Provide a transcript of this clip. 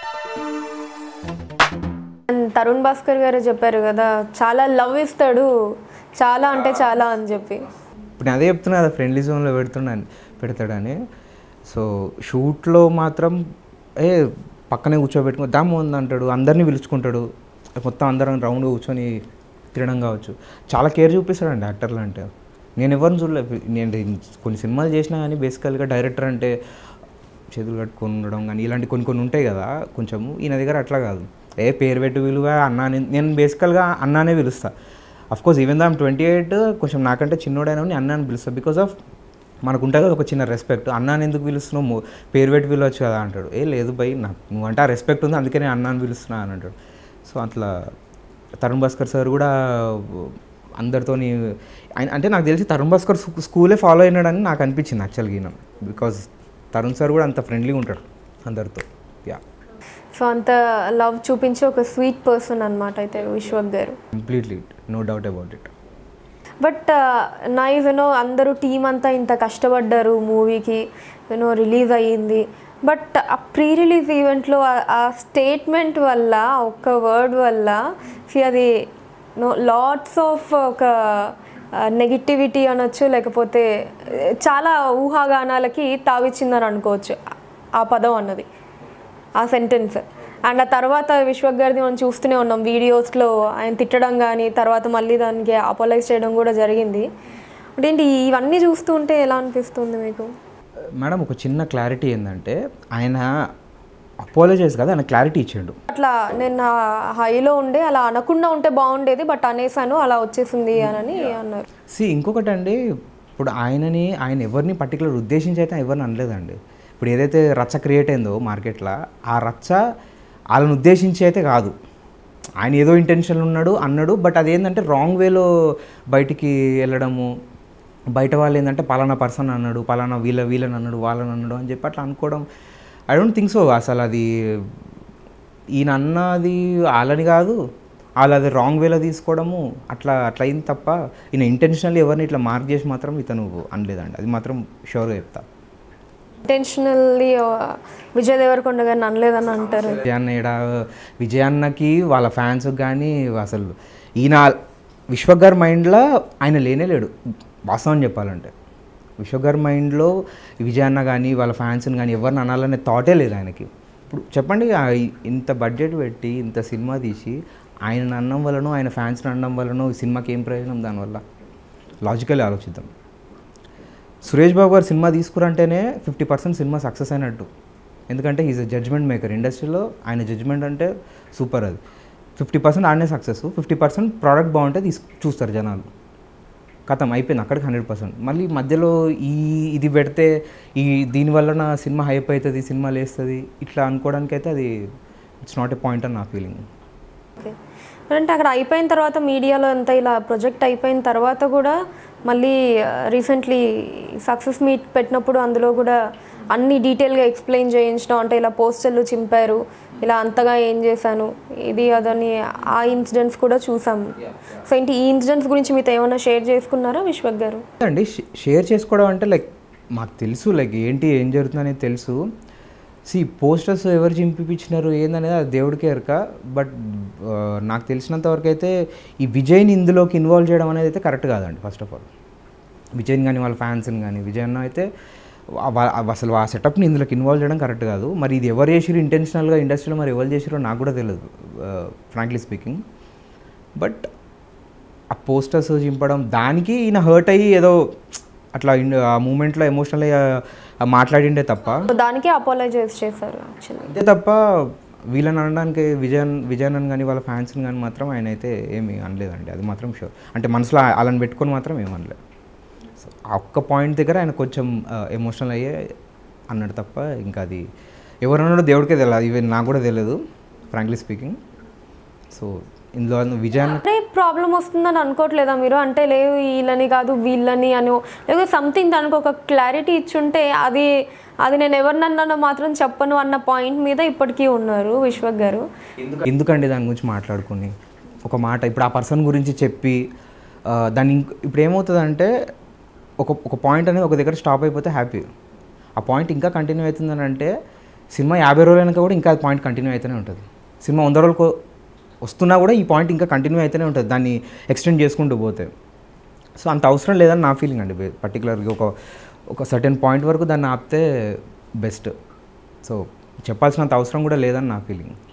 and Tarun Bhaskar గారు చెప్పారు కదా చాలా లవ్ ఇస్తాడు చాలా అంటే చాలా అని చెప్పి ఇప్పుడు నేను అదే చెప్తున్నా కదా ఫ్రెండ్లీ జోన్లో పెడుతున్నాను పెడతాడని సో షూట్లో మాత్రం ఏ పక్కనే కూర్చోబెట్టుకుని దమ్ ఉంది అంటాడు అందరినీ పిలుచుకుంటాడు మొత్తం అందరం రౌండ్ కూర్చొని తినడం కావచ్చు చాలా కేర్ చూపిస్తాడండి యాక్టర్లు అంటే నేను ఎవరిని చూడలేదు నేను కొన్ని సినిమాలు చేసినా కానీ బేసికల్గా డైరెక్టర్ అంటే చేతులు కట్టుకొని ఉండడం కానీ ఇలాంటి కొన్ని కొన్ని ఉంటాయి కదా కొంచెము ఈయన దగ్గర అట్లా కాదు ఏ పేరు పెట్టి విలువ అన్నా అని- నేను బేసికల్గా అన్నానే పిలుస్తా course even the twenty eight కొంచెం నాకంటే చిన్నోడైనా అన్న అని పిలుస్తా బికాస్ ఆఫ్ మనకు ఉంటుంది కదా ఒక చిన్న రెస్పెక్ట్ అన్నాని ఎందుకు పిలుస్తున్నావు మో- పేరు పెట్టి పిలవచ్చు కదా అంటాడు ఏ లేదు భయ్ నాకు నువ్వంటే ఆ రెస్పెక్ట్ ఉంది అందుకే నేను అన్నాని పిలుస్తున్నా అని అంటాడు సో అట్లా తరుణ్ భాస్కర్ సార్ కూడా అందరితోని ఆయన అంటే నాకు తెలిసి తరుణ్ భాస్కర్ స్కూ- స్కూలే ఫాలో అయినాడని నాకు అనిపించింది యాక్చువల్గా ఈయన బికాజ్ తరుణ్ సార్ కూడా అంత ఫ్రెండ్లీగా ఉంటాడు అందరితో యా సో అంత లవ్ చూపించే ఒక స్వీట్ పర్సన్ అనమాట అయితే విశ్వక్ గారు completely no doubt about it but nice you know అందరూ టీం అంతా ఇంత కష్టపడ్డారు మూవీకి యూనో రిలీజ్ అయ్యింది బట్ ఆ ప్రీ రిలీజ్ ఈవెంట్లో ఆ స్టేట్మెంట్ వల్ల ఒక్క వర్డ్ వల్ల see అది నో లాట్స్ ఆఫ్ ఒక నెగిటివిటీ అనొచ్చు లేకపోతే uh, చాలా ఊహాగానాలకి తావిచ్చిందని అనుకోవచ్చు ఆ పదం అన్నది ఆ సెంటెన్స్ అండ్ ఆ తర్వాత విశ్వక్ గారిది మనం చూస్తూనే ఉన్నాం వీడియోస్లో ఆయన తిట్టడం కానీ తర్వాత మళ్ళీ దానికి అపోలైజ్ చేయడం కూడా జరిగింది అంటే ఏంటి ఇవన్నీ చూస్తూ ఉంటే ఎలా అనిపిస్తుంది మీకు మేడం ఒక చిన్న క్లారిటీ ఏంటంటే ఆయన అపాలజైజ్ కదా ఆయన క్లారిటీ ఇచ్చాడు అట్లా నేను నా హైలో ఉండే అలా అనకుండా ఉంటే బాగుండేది బట్ అనేసాను అలా వచ్చేసింది అని అన్నారు సి ఇంకొకటి అండి ఇప్పుడు ఆయనని ఆయన ఎవరిని పర్టికులర్ ఉద్దేశించి అయితే ఎవరిని అనలేదండి ఇప్పుడు ఏదైతే రచ్చ క్రియేట్ అయిందో మార్కెట్లో ఆ రచ్చ వాళ్ళని ఉద్దేశించి అయితే కాదు ఆయన ఏదో ఇంటెన్షన్ ఉన్నాడు అన్నాడు బట్ అదేంటంటే రాంగ్ వేలో బయటికి వెళ్ళడము బయట వాళ్ళు ఏంటంటే పలానా పర్సన్ అన్నాడు పలానా వీళ్ళ వీళ్ళని అన్నాడు వాళ్ళని అన్నాడు అని చెప్పి అట్లా అనుకోవడం ఐ డోంట్ థింక్ సో అసలు అది ఈయన అన్నది వాళ్ళని కాదు వాళ్ళు అది రాంగ్ వేలో తీసుకోవడము అట్లా అట్లా అయింది తప్ప ఈయన ఇంటెన్షనల్లీ ఎవరిని ఇట్లా మార్క్ చేసి మాత్రం ఇతను అనలేదండి అది మాత్రం షూర్గా చెప్తా ఇంటెన్షనల్లీ విజయ్ దేవరకొండ గారిని అనలేదని అంటారు విజయాన్న ఈడ విజయాన్నకి వాళ్ళ ఫ్యాన్స్ కానీ అసలు ఈయన విశ్వక్ గారి మైండ్లో ఆయన లేనే లేడు వాస్తవం చెప్పాలంటే విశ్వక్ గారి మైండ్లో విజయాన్న కానీ వాళ్ళ ఫ్యాన్స్ని కానీ ఎవరిని అనాలనే థాటే లేదు ఆయనకి ఇప్పుడు చెప్పండి ఆ ఇంత బడ్జెట్ పెట్టి ఇంత సినిమా తీసి ఆయన అనడం వలనో ఆయన ఫ్యాన్స్ని అనడం వలనో ఈ సినిమాకి ఏం ప్రయోజనం దానివల్ల లాజికల్లీ ఆలోచిద్దాం సురేష్ బాబు గారు సినిమా తీసుకురంటేనే ఫిఫ్టీ పర్సెంట్ సినిమా సక్సెస్ అయినట్టు ఎందుకంటే ఈజ్ అ జడ్జ్మెంట్ మేకర్ ఇండస్ట్రీలో ఆయన జడ్జ్మెంట్ అంటే సూపర్ అది ఫిఫ్టీ పర్సెంట్ ఆడనే సక్సెస్ ఫిఫ్టీ పర్సెంట్ ప్రోడక్ట్ బాగుంటే తీసు చూస్తారు జనాలు కథం అయిపోయింది అక్కడికి హండ్రెడ్ పర్సెంట్ మళ్ళీ మధ్యలో ఈ ఇది పెడితే ఈ దీనివల్ల నా సినిమా హైప్ అవుతుంది సినిమా లేస్తుంది ఇట్లా అనుకోవడానికి అయితే అది ఇట్స్ నాట్ ఎ పాయింట్ అని నా ఫీలింగ్ ఓకే అంటే అక్కడ అయిపోయిన తర్వాత మీడియాలో అంతా ఇలా ప్రొజెక్ట్ అయిపోయిన తర్వాత కూడా మళ్ళీ రీసెంట్లీ సక్సెస్ మీట్ పెట్టినప్పుడు అందులో కూడా అన్ని డీటెయిల్గా ఎక్స్ప్లెయిన్ చేయించడం అంటే ఇలా పోస్టర్లు చింపారు ఇలా అంతగా ఏం చేశాను ఇది అదని ఆ ఇన్సిడెంట్స్ కూడా చూసాం సో ఏంటి ఈ ఇన్సిడెంట్స్ గురించి మీతో ఏమైనా షేర్ చేసుకున్నారా విశ్వక్ గారు అండి షే- షేర్ చేసుకోవడం అంటే లైక్ మాకు తెలుసు లైక్ ఏంటి ఏం జరుగుతుందనేది తెలుసు సి పోస్టర్స్ ఎవరు చింపిపించినారు ఏందనేది అది దేవుడికే ఎరక బట్ నాకు తెలిసినంత వరకు అయితే ఈ విజయ్ని ఇందులోకి ఇన్వాల్వ్ చేయడం అనేది అయితే కరెక్ట్ కాదండి ఫస్ట్ ఆఫ్ ఆల్ విజయ్ని కానీ వాళ్ళ ఫ్యాన్స్ని కానీ విజయ్ అన్న అయితే వా- వా- అసలు ఆ సెటప్ని ఇందులోకి ఇన్వాల్వ్ చేయడం కరెక్ట్ కాదు మరి ఇది ఎవరు చేసిరు ఇంటెన్షనల్గా ఇండస్ట్రీలో మరి ఎవరు చేసిరో నాకు కూడా తెలియదు ఫ్రాంక్లీ స్పీకింగ్ బట్ ఆ పోస్టర్స్ చింపడం దానికి ఈయన హర్ట్ అయ్యి ఏదో అట్లా ఇన్- ఆ మూమెంట్లో ఎమోషనల్ మాట్లాడిండే తప్ప సో దానికే అపాలజైజ్ చేశారు యాక్చువల్లీ అంతే తప్ప వీళ్ళని అనడానికి విజయన్ విజయనన్ కానీ వాళ్ళ ఫ్యాన్స్ని కానీ మాత్రం ఆయన అయితే ఏమీ అనలేదండి అది మాత్రం షూర్ అంటే మనసులో వాళ్ళని పెట్టుకొని మాత్రం ఏం అనలేదు సో ఆ ఒక్క పాయింట్ దగ్గర ఆయన కొంచెం ఎమోషనల్ అయ్యే అన్నాడు తప్ప ఇంకా అది ఎవరన్నాడో దేవుడికే తెలియదు ఇవి నాకు కూడా తెలియదు ఫ్రాంక్లీ స్పీకింగ్ సో ఇందులో విజయాన్ని అంటే ప్రాబ్లం వస్తుందని అనుకోవట్లేదా మీరు అంటే లేదు వీళ్ళని కాదు వీళ్ళని అని లేకపోతే సంథింగ్ దానికి ఒక క్లారిటీ ఇచ్చుంటే అది అది నేను ఎవరినన్నానో మాత్రం చెప్పను అన్న పాయింట్ మీద ఇప్పటికీ ఉన్నారు విశ్వక్ గారు ఎందుకండి దాని గురించి మాట్లాడుకుని ఒక మాట ఇప్పుడు ఆ పర్సన్ గురించి చెప్పి ఆ, దాన్ని ఇంక- ఇప్పుడు ఏమవుతుందంటే ఒక ఒక పాయింట్ అనేది ఒక దగ్గర స్టాప్ అయిపోతే హ్యాపీ ఆ పాయింట్ ఇంకా కంటిన్యూ అవుతుందని అంటే సినిమా యాభై రోజులు వెనక కూడా ఇంకా పాయింట్ కంటిన్యూ అయితేనే ఉంటుంది సినిమా వంద రోజులకు వస్తున్నా కూడా ఈ పాయింట్ ఇంకా కంటిన్యూ అయితేనే ఉంటుంది దాన్ని ఎక్స్టెండ్ చేసుకుంటూ పోతే సో అంత అవసరం లేదని నా ఫీలింగ్ అండి పర్టికులర్గా ఒక ఒక సర్టెన్ పాయింట్ వరకు దాన్ని ఆపితే బెస్ట్ సో చెప్పాల్సినంత అవసరం కూడా లేదని నా ఫీలింగ్